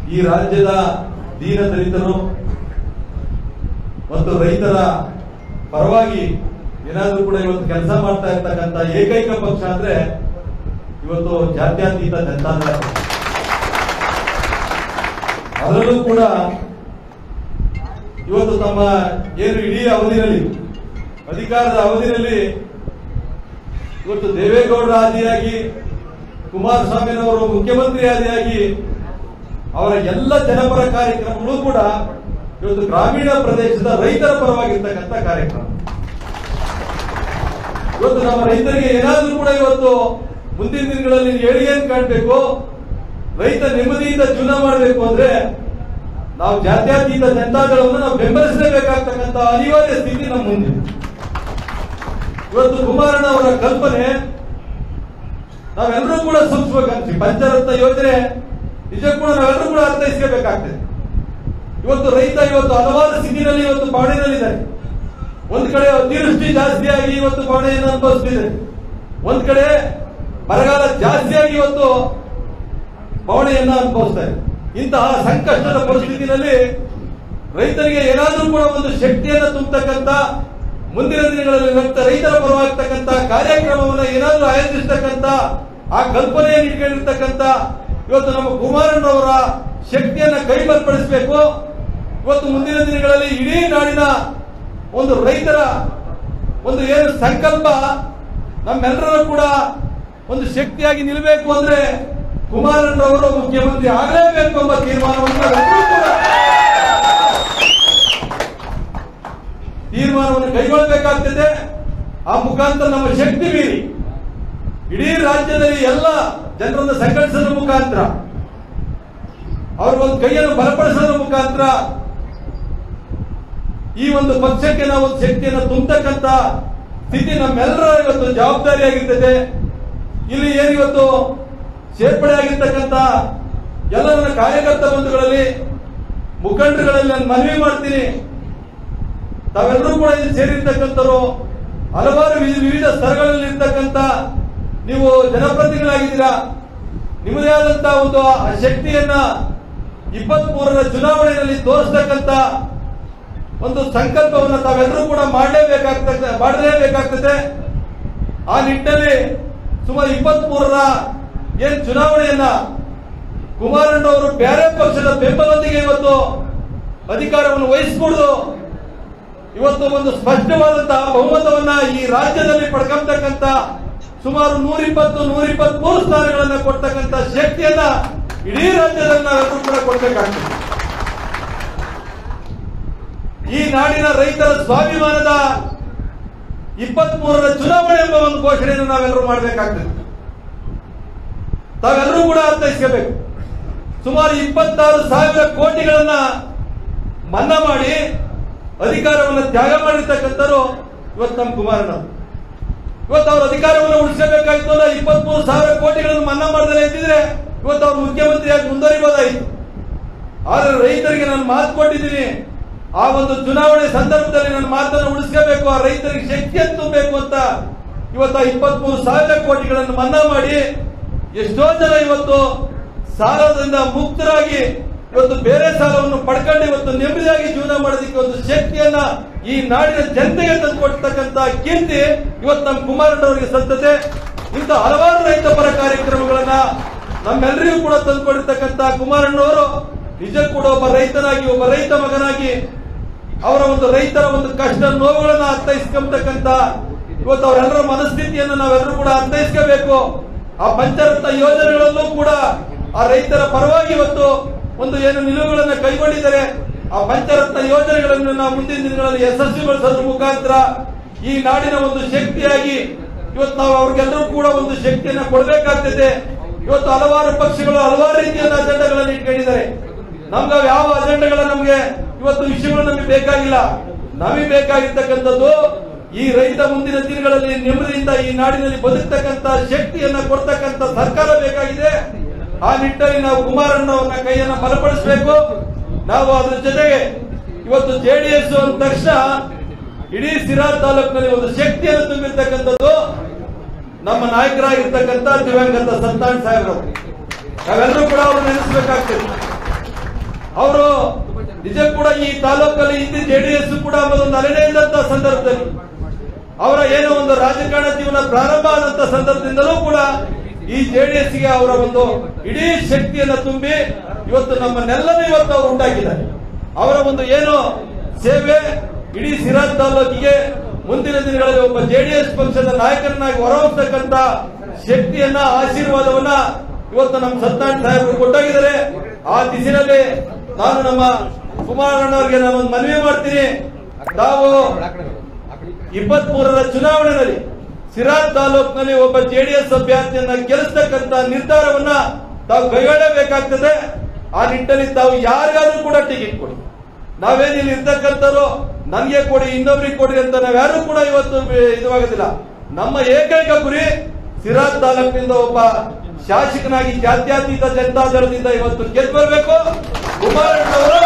ಈ ರಾಜ್ಯದ ದೀನ ದಲಿತರು ಮತ್ತು ರೈತರ ಪರವಾಗಿ ಏನಾದ್ರೂ ಕೂಡ ಇವತ್ತು ಕೆಲಸ ಮಾಡ್ತಾ ಇರ್ತಕ್ಕಂಥ ಏಕೈಕ ಪಕ್ಷ ಅಂದ್ರೆ ಇವತ್ತು ಜಾತ್ಯತೀತ ಜನತಾದಳ ಪಕ್ಷ. ಅದರಲ್ಲೂ ಕೂಡ ಇವತ್ತು ತಮ್ಮ ಏನು ಇಡೀ ಅವಧಿಯಲ್ಲಿ ಅಧಿಕಾರದ ಅವಧಿಯಲ್ಲಿ ಇವತ್ತು ದೇವೇಗೌಡರ ಆದಿಯಾಗಿ ಕುಮಾರಸ್ವಾಮಿನವರು ಮುಖ್ಯಮಂತ್ರಿ ಆದಿಯಾಗಿ ಅವರ ಎಲ್ಲ ಜನಪರ ಕಾರ್ಯಕ್ರಮಗಳು ಕೂಡ ಇವತ್ತು ಗ್ರಾಮೀಣ ಪ್ರದೇಶದ ರೈತರ ಪರವಾಗಿರ್ತಕ್ಕಂಥ ಕಾರ್ಯಕ್ರಮ ಇವತ್ತು ನಮ್ಮ ರೈತರಿಗೆ ಏನಾದ್ರೂ ಕೂಡ ಇವತ್ತು ಮುಂದಿನ ದಿನಗಳಲ್ಲಿ ಏಳಿಗೆಯನ್ನು ಕಾಣಬೇಕು ರೈತ ನೆಮ್ಮದಿಯಿಂದ ಜೀವನ ಮಾಡಬೇಕು ಅಂದ್ರೆ ನಾವು ಜಾತ್ಯತೀತ ಜನತಾದಳವನ್ನು ನಾವು ಬೆಂಬಲಿಸಲೇಬೇಕಾಗ್ತಕ್ಕಂಥ ಅನಿವಾರ್ಯ ಸ್ಥಿತಿ ನಮ್ಮ ಮುಂದೆ ಇವತ್ತು ಕುಮಾರಣ್ಣ ಅವರ ಕಲ್ಪನೆ ನಾವೆಲ್ಲರೂ ಕೂಡ ಸೂಚಿಸಬೇಕಂತ ಪಂಚರತ್ನ ಯೋಜನೆ ನಿಜಕ್ಕೂ ಕೂಡ ನಾವೆಲ್ಲರೂ ಕೂಡ ಅರ್ಥೈಸ್ಕೋಬೇಕಾಗ್ತದೆ ಇವತ್ತು ರೈತ ಇವತ್ತು ಹಲವಾರು ಸ್ಥಿತಿನಲ್ಲಿ ಇವತ್ತು ಬಾಡಿನಲ್ಲಿದ್ದಾರೆ ಒಂದ್ ಕಡೆ ಅತಿವೃಷ್ಟಿ ಜಾಸ್ತಿಯಾಗಿ ಇವತ್ತು ಬಾಣೆಯನ್ನು ಅನುಭವಿಸ್ತಿದೆ ಒಂದ್ ಕಡೆ ಬರಗಾಲ ಜಾಸ್ತಿಯಾಗಿ ಇವತ್ತು ಬವಣೆಯನ್ನ ಅನುಭವಿಸ್ತಾರೆ ಇಂತಹ ಸಂಕಷ್ಟದ ಪರಿಸ್ಥಿತಿನಲ್ಲಿ ರೈತರಿಗೆ ಏನಾದ್ರೂ ಕೂಡ ಒಂದು ಶಕ್ತಿಯನ್ನ ತುಂಬತಕ್ಕಂತ ಮುಂದಿನ ದಿನಗಳಲ್ಲಿ ರಕ್ತ ರೈತರ ಪರವಾಗ್ತಕ್ಕಂತ ಕಾರ್ಯಕ್ರಮವನ್ನ ಏನಾದ್ರೂ ಆಯೋಜಿಸ್ತಕ್ಕಂತ ಆ ಕಲ್ಪನೆಯನ್ನು ಇಟ್ಕೊಂಡಿರ್ತಕ್ಕಂತ ಇವತ್ತು ನಮ್ಮ ಕುಮಾರಣ್ಣವರ ಶಕ್ತಿಯನ್ನ ಕೈ ಬಲಪಡಿಸಬೇಕು ಇವತ್ತು ಮುಂದಿನ ದಿನಗಳಲ್ಲಿ ಇಡೀ ನಾಡಿನ ಒಂದು ರೈತರ ಒಂದು ಏನು ಸಂಕಲ್ಪ ನಮ್ಮೆಲ್ಲರೂ ಕೂಡ ಒಂದು ಶಕ್ತಿಯಾಗಿ ನಿಲ್ಲಬೇಕು ಅಂದ್ರೆ ಕುಮಾರಣ್ಣವರು ಮುಖ್ಯಮಂತ್ರಿ ಆಗಲೇಬೇಕು ಎಂಬ ತೀರ್ಮಾನವನ್ನು ನಾವೆಲ್ಲರೂ ಕೂಡ ತೀರ್ಮಾನವನ್ನು ಕೈಗೊಳ್ಳಬೇಕಾಗ್ತದೆ ಆ ಮುಖಾಂತರ ನಮ್ಮ ಶಕ್ತಿ ಮೀರಿ ಇಡೀ ರಾಜ್ಯದಲ್ಲಿ ಎಲ್ಲ ಜನರನ್ನು ಸಂಘಟಿಸೋದ್ರ ಮುಖಾಂತರ ಅವ್ರ ಒಂದು ಕೈಯನ್ನು ಬಲಪಡಿಸೋದ್ರ ಮುಖಾಂತರ ಈ ಒಂದು ಪಕ್ಷಕ್ಕೆ ನಾವು ಒಂದು ಶಕ್ತಿಯನ್ನು ತುಂಬತಕ್ಕಂತ ಸ್ಥಿತಿ ನಮ್ಮೆಲ್ಲರ ಇವತ್ತು ಜವಾಬ್ದಾರಿಯಾಗಿರ್ತದೆ ಇಲ್ಲಿ ಏನಿವತ್ತು ಸೇರ್ಪಡೆ ಆಗಿರ್ತಕ್ಕಂತ ಎಲ್ಲ ನನ್ನ ಕಾರ್ಯಕರ್ತ ಬಂಧುಗಳಲ್ಲಿ ಮುಖಂಡರುಗಳಲ್ಲಿ ನಾನು ಮನವಿ ಮಾಡ್ತೀನಿ ತಾವೆಲ್ಲರೂ ಕೂಡ ಇಲ್ಲಿ ಸೇರಿರ್ತಕ್ಕಂಥವ್ರು ಹಲವಾರು ವಿಧ- ವಿವಿಧ ಸ್ತರಗಳಲ್ಲಿ ಇರ್ತಕ್ಕಂಥ ನೀವು ಜನಪ್ರತಿನಿಧಿಗಳಾಗಿದ್ದೀರಾ ನಿಮ್ಮದೇ ಆದಂತ ಒಂದು ಆ ಶಕ್ತಿಯನ್ನ ಇಪ್ಪತ್ತ್ ಮೂರರ ಚುನಾವಣೆಯಲ್ಲಿ ತೋರಿಸ್ತಕ್ಕಂಥ ಒಂದು ಸಂಕಲ್ಪವನ್ನು ತಾವೆಲ್ಲರೂ ಕೂಡ ಮಾಡಲೇಬೇಕಾಗ್ತದೆ ಮಾಡಲೇಬೇಕಾಗ್ತದೆ ಆ ನಿಟ್ಟಿನಲ್ಲಿ ಸುಮಾರು ಇಪ್ಪತ್ತ್ ಮೂರರ ಏನ್ ಚುನಾವಣೆಯನ್ನ ಕುಮಾರಣ್ಣವರು ಬೇರೆ ಪಕ್ಷದ ಬೆಂಬಲದೊಂದಿಗೆ ಇವತ್ತು ಅಧಿಕಾರವನ್ನು ವಹಿಸಿಕೊಡುದು ಇವತ್ತು ಒಂದು ಸ್ಪಷ್ಟವಾದಂತಹ ಬಹುಮತವನ್ನ ಈ ರಾಜ್ಯದಲ್ಲಿ ಪಡ್ಕೊಂತಕ್ಕಂತ ಸುಮಾರು ನೂರಿಪ್ಪತ್ತು ನೂರಿಪ್ಪತ್ತ್ ಮೂರು ಸ್ಥಾನಗಳನ್ನ ಕೊಡ್ತಕ್ಕಂತ ಶಕ್ತಿಯನ್ನ ಇಡೀ ರಾಜ್ಯದಲ್ಲಿ ನಾವೆಲ್ಲರೂ ಕೂಡ ಕೊಡ್ಬೇಕಾಗ್ತದೆ ಈ ನಾಡಿನ ರೈತರ ಸ್ವಾಭಿಮಾನದ ಇಪ್ಪತ್ತ್ ಮೂರರ ಚುನಾವಣೆ ಎಂಬ ಒಂದು ಘೋಷಣೆಯನ್ನು ನಾವೆಲ್ಲರೂ ಮಾಡಬೇಕಾಗ್ತದೆ ತಾವೆಲ್ಲರೂ ಕೂಡ ಅರ್ಥೈಸ್ಕೋಬೇಕು ಸುಮಾರು ಇಪ್ಪತ್ತಾರು ಸಾವಿರ ಕೋಟಿಗಳನ್ನ ಮನ್ನಾ ಮಾಡಿ ಅಧಿಕಾರವನ್ನು ತ್ಯಾಗ ಮಾಡಿರ್ತಕ್ಕಂಥವ್ರು ಇವತ್ತು ನಮ್ಮ ಕುಮಾರಣ್ಣ ಇವತ್ತು ಅವ್ರ ಅಧಿಕಾರವನ್ನು ಉಳಿಸಬೇಕಾಗಿತ್ತು ಅಲ್ಲ ಇಪ್ಪತ್ಮೂರು ಸಾವಿರ ಕೋಟಿಗಳನ್ನು ಮನ್ನಾ ಮಾಡದಲ್ಲೇ ಇದ್ದಿದ್ರೆ ಇವತ್ತು ಅವ್ರು ಮುಖ್ಯಮಂತ್ರಿಯಾಗಿ ಮುಂದುವರಿಬಹುದಾಗಿತ್ತು ಆದ್ರೆ ರೈತರಿಗೆ ನಾನು ಮಾತು ಕೊಟ್ಟಿದ್ದೀನಿ ಆ ಒಂದು ಚುನಾವಣೆ ಸಂದರ್ಭದಲ್ಲಿ ನನ್ನ ಮಾತನ್ನು ಉಳಿಸ್ಕೋಬೇಕು ಆ ರೈತರಿಗೆ ಶಕ್ತಿಯನ್ನು ತುಂಬಬೇಕು ಅಂತ ಇವತ್ತು ಆ ಇಪ್ಪತ್ಮೂರು ಸಾವಿರ ಕೋಟಿಗಳನ್ನು ಮನ್ನಾ ಮಾಡಿ ಎಷ್ಟೋ ಜನ ಇವತ್ತು ಸಾಲದಿಂದ ಮುಕ್ತರಾಗಿ ಇವತ್ತು ಬೇರೆ ಸಾಲವನ್ನು ಪಡ್ಕೊಂಡು ಇವತ್ತು ನೆಮ್ಮದಿಯಾಗಿ ಜೀವನ ಮಾಡೋದಕ್ಕೆ ಒಂದು ಶಕ್ತಿಯನ್ನ ಈ ನಾಡಿನ ಜನತೆಗೆ ತಂದುಕೊಡ್ತಕ್ಕಂತ ಕೀರ್ತಿ ಇವತ್ತು ನಮ್ಮ ಕುಮಾರಣ್ಣವರಿಗೆ ಸತ್ತತೆ ಇಂಥ ಹಲವಾರು ರೈತ ಪರ ಕಾರ್ಯಕ್ರಮಗಳನ್ನ ನಮ್ಮೆಲ್ಲರಿಗೂ ಕೂಡ ತಂದುಕೊಡಿರ್ತಕ್ಕಂತ ಕುಮಾರಣ್ಣವರು ನಿಜ ಕೂಡ ಒಬ್ಬ ರೈತನಾಗಿ ಒಬ್ಬ ರೈತ ಮಗನಾಗಿ ಅವರ ಒಂದು ರೈತರ ಒಂದು ಕಷ್ಟ ನೋವುಗಳನ್ನ ಅರ್ಥೈಸ್ಕೊಂಬತಕ್ಕಂತ ಇವತ್ತು ಅವರೆಲ್ಲರ ಮನಸ್ಥಿತಿಯನ್ನು ನಾವೆಲ್ಲರೂ ಕೂಡ ಅರ್ಥೈಸ್ಕೋಬೇಕು ಆ ಪಂಚರತ್ನ ಯೋಜನೆಗಳಲ್ಲೂ ಕೂಡ ಆ ರೈತರ ಪರವಾಗಿ ಇವತ್ತು ಒಂದು ಏನು ನಿಲುವುಗಳನ್ನು ಕೈಗೊಂಡಿದ್ದಾರೆ ಆ ಪಂಚರತ್ನ ಯೋಜನೆಗಳನ್ನು ನಾವು ಮುಂದಿನ ದಿನಗಳಲ್ಲಿ ಯಶಸ್ವಿಗೊಳಿಸೋದ್ರ ಮುಖಾಂತರ ಈ ನಾಡಿನ ಒಂದು ಶಕ್ತಿಯಾಗಿ ಇವತ್ತು ನಾವು ಅವ್ರಿಗೆಲ್ಲರೂ ಕೂಡ ಒಂದು ಶಕ್ತಿಯನ್ನ ಕೊಡಬೇಕಾಗ್ತದೆ ಇವತ್ತು ಹಲವಾರು ಪಕ್ಷಗಳು ಹಲವಾರು ರೀತಿಯಾದ ಅಜೆಂಡಾಗಳನ್ನು ಇಟ್ಕೊಂಡಿದ್ದಾರೆ ನಮ್ಗೆ ಅವು ಯಾವ ಅಜೆಂಡಾಗಳ ನಮ್ಗೆ ಇವತ್ತು ವಿಷಯಗಳು ನಮಗೆ ಬೇಕಾಗಿಲ್ಲ ನಮಗೆ ಬೇಕಾಗಿರ್ತಕ್ಕಂಥದ್ದು ಈ ರೈತ ಮುಂದಿನ ದಿನಗಳಲ್ಲಿ ನೆಮ್ಮದಿಯಿಂದ ಈ ನಾಡಿನಲ್ಲಿ ಬದುಕ್ತಕ್ಕಂತ ಶಕ್ತಿಯನ್ನ ಕೊಡ್ತಕ್ಕಂತ ಸರ್ಕಾರ ಬೇಕಾಗಿದೆ ಆ ನಿಟ್ಟಿನಲ್ಲಿ ನಾವು ಕುಮಾರಣ್ಣವನ್ನ ಕೈಯನ್ನ ಬಲಪಡಿಸಬೇಕು ನಾವು ಅದ್ರ ಜೊತೆಗೆ ಇವತ್ತು ಜೆಡಿಎಸ್ ಅಂದ ತಕ್ಷಣ ಇಡೀ ಸಿರಾ ತಾಲೂಕಿನಲ್ಲಿ ಒಂದು ಶಕ್ತಿಯನ್ನು ತುಂಬಿರ್ತಕ್ಕಂಥದ್ದು ನಮ್ಮ ನಾಯಕರಾಗಿರ್ತಕ್ಕಂಥ ದಿವಂಗತ ಸಂತಾನ್ ಸಾಹೇಬ್ರು ನಾವೆಲ್ಲರೂ ಕೂಡ ಅವ್ರು ನೆನೆಸ್ಬೇಕಾಗ್ತದೆ ಅವರು ನಿಜ ಕೂಡ ಈ ತಾಲೂಕಲ್ಲಿ ಹಿಂದೆ ಜೆಡಿಎಸ್ ಕೂಡ ಒಂದು ಅಲೆನೇ ಇದ್ದಂತ ಸಂದರ್ಭದಲ್ಲಿ ಅವರ ಏನೋ ಒಂದು ರಾಜಕಾರಣ ಜೀವನ ಪ್ರಾರಂಭ ಆದಂತ ಸಂದರ್ಭದಿಂದಲೂ ಕೂಡ ಈ ಜೆಡಿಎಸ್ ಗೆ ಅವರ ಒಂದು ಇಡೀ ಶಕ್ತಿಯನ್ನ ತುಂಬಿ ಇವತ್ತು ನಮ್ಮನ್ನೆಲ್ಲನೂ ಇವತ್ತು ಅವರು ಉಂಟಾಕಿದ್ದಾರೆ ಅವರ ಒಂದು ಏನು ಸೇವೆ ಇಡೀ ಸಿರಾಜ್ ತಾಲೂಕಿಗೆ ಮುಂದಿನ ದಿನಗಳಲ್ಲಿ ಒಬ್ಬ ಜೆಡಿಎಸ್ ಪಕ್ಷದ ನಾಯಕರನ್ನಾಗಿ ಹೊರಹೊಮ್ಮತಕ್ಕಂತ ಶಕ್ತಿಯನ್ನ ಆಶೀರ್ವಾದವನ್ನ ಇವತ್ತು ನಮ್ಮ ಸತ್ಯನಾರಾಯಣ ಸಾಹೇಬರು ಕೊಟ್ಟೋಗಿದ್ದಾರೆ ಆ ದಿಸಿನಲ್ಲಿ ನಾನು ನಮ್ಮ ಕುಮಾರಣ್ಣವರಿಗೆ ನಾನು ಒಂದು ಮನವಿ ಮಾಡ್ತೀನಿ ತಾವು ಇಪ್ಪತ್ತ್ ಮೂರರ ಚುನಾವಣೆಯಲ್ಲಿ ಸಿರಾಜ್ ತಾಲೂಕಿನಲ್ಲಿ ಒಬ್ಬ ಜೆಡಿಎಸ್ ಅಭ್ಯರ್ಥಿಯನ್ನ ಗೆಲ್ಲಿಸ್ತಕ್ಕಂತ ನಿರ್ಧಾರವನ್ನ ತಾವು ಕೈಗೊಳ್ಳಬೇಕಾಗ್ತದೆ ಆ ನಿಟ್ಟಿನಲ್ಲಿ ತಾವು ಯಾರಿಗಾದ್ರೂ ಕೂಡ ಟಿಕೆಟ್ ಕೊಡಿ ನಾವೇನ್ ಇಲ್ಲಿ ಇರ್ತಕ್ಕಂಥವ್ರು ನನ್ಗೆ ಕೊಡಿ ಇನ್ನೊಬ್ರಿಗೆ ಕೊಡಿ ಅಂತ ನಾವ್ಯಾರು ಕೂಡ ಇವತ್ತು ಇದಾಗೋದಿಲ್ಲ ನಮ್ಮ ಏಕೈಕ ಗುರಿ ಸಿರಾಜ್ ತಾಲೂಕಿನಿಂದ ಒಬ್ಬ ಶಾಸಕನಾಗಿ ಜಾತ್ಯತೀತ ಜನತಾದಳದಿಂದ ಇವತ್ತು ಗೆದ್ದು ಬರಬೇಕು ಕುಮಾರಣ್ಣವರು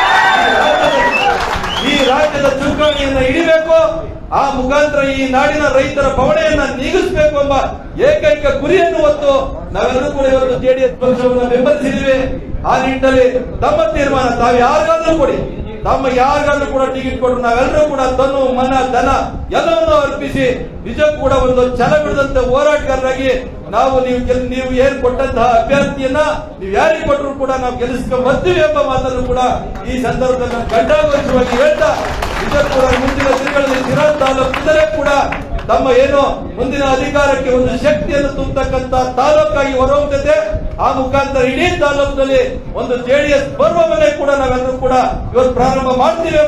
ಈ ರಾಜ್ಯದ ಚುಕ್ಕಾಣಿಯನ್ನ ಹಿಡಿಬೇಕು ಆ ಮುಖಾಂತರ ಈ ನಾಡಿನ ರೈತರ ಬವಣೆಯನ್ನ ನೀಗಿಸಬೇಕು ಎಂಬ ಏಕೈಕ ಗುರಿಯನ್ನು ಹೊತ್ತು ನಾವೆಲ್ಲರೂ ಕೂಡ ಇವತ್ತು ಜೆಡಿಎಸ್ ಪಕ್ಷವನ್ನು ಬೆಂಬಲಿಸಿದ್ದೀವಿ ಆ ನಿಟ್ಟಿನಲ್ಲಿ ತಮ್ಮ ತೀರ್ಮಾನ ತಾವು ಯಾರಿಗಾದ್ರೂ ಕೊಡಿ ತಮ್ಮ ಯಾರಿಗಾದ್ರೂ ಕೂಡ ಟಿಕೆಟ್ ಕೊಟ್ಟು ನಾವೆಲ್ಲರೂ ಕೂಡ ತನ್ನು ಮನ ಧನ ಎಲ್ಲವನ್ನು ಅರ್ಪಿಸಿ ನಿಜ ಕೂಡ ಒಂದು ಛಲ ಬಿಡದಂತೆ ಹೋರಾಟಗಾರರಾಗಿ ನಾವು ನೀವು ಗೆಲ್- ನೀವು ಏನ್ ಕೊಟ್ಟಂತಹ ಅಭ್ಯರ್ಥಿಯನ್ನ ನೀವು ಯಾರಿಗೆ ಕೊಟ್ಟರು ಕೂಡ ನಾವು ಗೆಲ್ಲಿಸ್ಕೊಂಡ್ ಬರ್ತೀವಿ ಎಂಬ ಮಾತನ್ನು ಕೂಡ ಈ ಸಂದರ್ಭದಲ್ಲಿ ನಾನು ಗಂಟಾಘೋಷವಾಗಿ ಹೇಳ್ತಾ ನಿಜ ಕೂಡ ಮುಂದಿನ ದಿನಗಳಲ್ಲಿ ಸಿರಾಜ್ ತಾಲೂಕಿನಲ್ಲೇ ಕೂಡ ತಮ್ಮ ಏನು ಮುಂದಿನ ಅಧಿಕಾರಕ್ಕೆ ಒಂದು ಶಕ್ತಿಯನ್ನು ತುಂಬತಕ್ಕಂತ ತಾಲೂಕಾಗಿ ಹೊರಹೊಮ್ಮುತ್ತದೆ ಆ ಮುಖಾಂತರ ಇಡೀ ತಾಲೂಕಿನಲ್ಲಿ ಒಂದು ಜೆಡಿಎಸ್ ಬರುವವನ್ನೇ ಕೂಡ ನಾವೆಲ್ಲರೂ ಕೂಡ ಇವತ್ತು ಪ್ರಾರಂಭ ಮಾಡ್ತೀವಿ